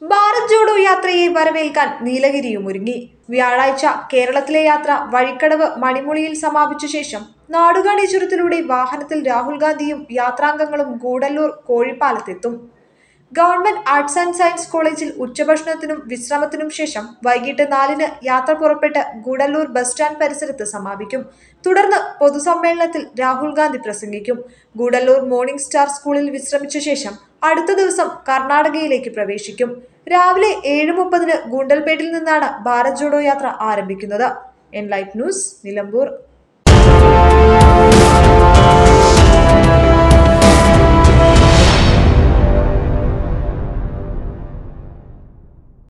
ഭാരത് ജോഡോ യാത്രയെ വരവേൽക്കാൻ നീലഗിരിയും ഒരുങ്ങി വ്യാഴാഴ്ച കേരളത്തിലെ യാത്ര വഴിക്കടവ് മണിമുളിയിൽ സമാപിച്ച ശേഷം നാടുകാണി ചുരത്തിലൂടെ വാഹനത്തിൽ രാഹുൽ ഗാന്ധിയും യാത്രാംഗങ്ങളും ഗൂഡല്ലൂർ കോഴിപ്പാലത്തെത്തും ഗവൺമെന്റ് ആർട്സ് ആൻഡ് സയൻസ് കോളേജിൽ ഉച്ചഭക്ഷണത്തിനും വിശ്രമത്തിനും ശേഷം വൈകിട്ട് നാലിന് യാത്ര പുറപ്പെട്ട് ഗൂഡല്ലൂർ ബസ് സ്റ്റാൻഡ് പരിസരത്ത് സമാപിക്കും തുടർന്ന് പൊതുസമ്മേളനത്തിൽ രാഹുൽ ഗാന്ധി പ്രസംഗിക്കും ഗൂഡല്ലൂർ മോർണിംഗ് സ്റ്റാർ സ്കൂളിൽ വിശ്രമിച്ച ശേഷം അടുത്ത ദിവസം കർണാടകയിലേക്ക് പ്രവേശിക്കും രാവിലെ ഏഴ് മുപ്പതിന് ഗുണ്ടൽപേട്ടിൽ നിന്നാണ് ഭാരത് ജോഡോ യാത്ര ആരംഭിക്കുന്നത് എൻ ലൈറ്റ് ന്യൂസ് നിലമ്പൂർ